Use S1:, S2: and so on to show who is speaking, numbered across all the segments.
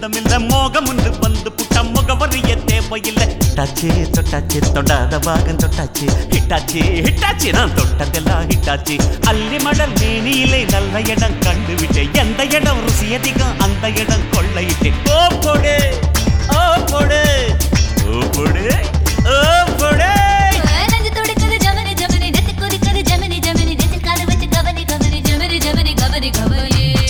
S1: சொந்தம் இல்ல மோகம் உண்டு வந்து புட்ட முகவரிய தேவையில்லை ஹிட்டாச்சு தொட்டாச்சு தொடாத பாகம் தொட்டாச்சு ஹிட்டாச்சு ஹிட்டாச்சு நான் தொட்டதெல்லாம் ஹிட்டாச்சு அள்ளி மடல் மேனியிலே நல்ல இடம் கண்டு விட்டேன் எந்த இடம் ருசி அதிகம் அந்த இடம் கொள்ளையிட்டேன் ஓ போடு ஓ போடு ஓ போடு ஓ போடு
S2: நெஞ்சு துடிக்குது ஜமனி ஜமனி நெத்தி குதிக்குது ஜமனி ஜமனி நெத்தில் கால வச்சு கவனி கவனி ஜமனி ஜமனி கவனி கவனி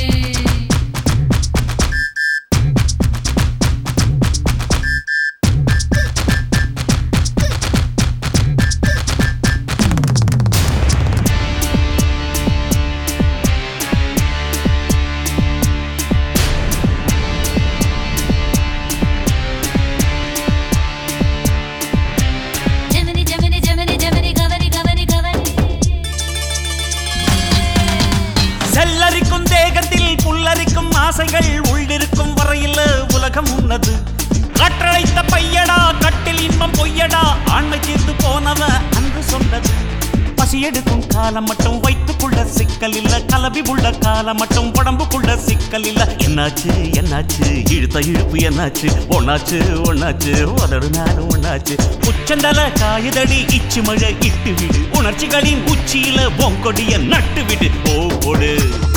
S2: ஜமனி ஜமனி ஜமனி ஜமனி கவனி கவனி கவனி
S1: செல்லரிக்கும் தேகத்தில் புல்லரிக்கும் ஆசைகள் உள்ளிருக்கும் வரையில் உலகம் உன்னது கற்றழைத்த பையடா கட்டில் இன்பம் பொய்யடா ஆண்மை தீர்த்து போனவ அன்று சொன்னது பசி எடுக்கும் காலம் மட்டும் வைத்துக்குள்ள சிக்கல் இல்ல கலவி உள்ள காலம் மட்டும் உடம்புக்குள்ள சிக்கல் இல்ல என்னாச்சு என்னாச்சு இழுத்த இழுப்பு என்னாச்சு ஒன்னாச்சு ஒன்னாச்சு உதடு நானும் ஒன்னாச்சு உச்சந்தல காயுதடி இச்சு மழை இட்டு விடு உணர்ச்சிகளின் உச்சியில பொங்கொடிய நட்டு விடு ஓ போடு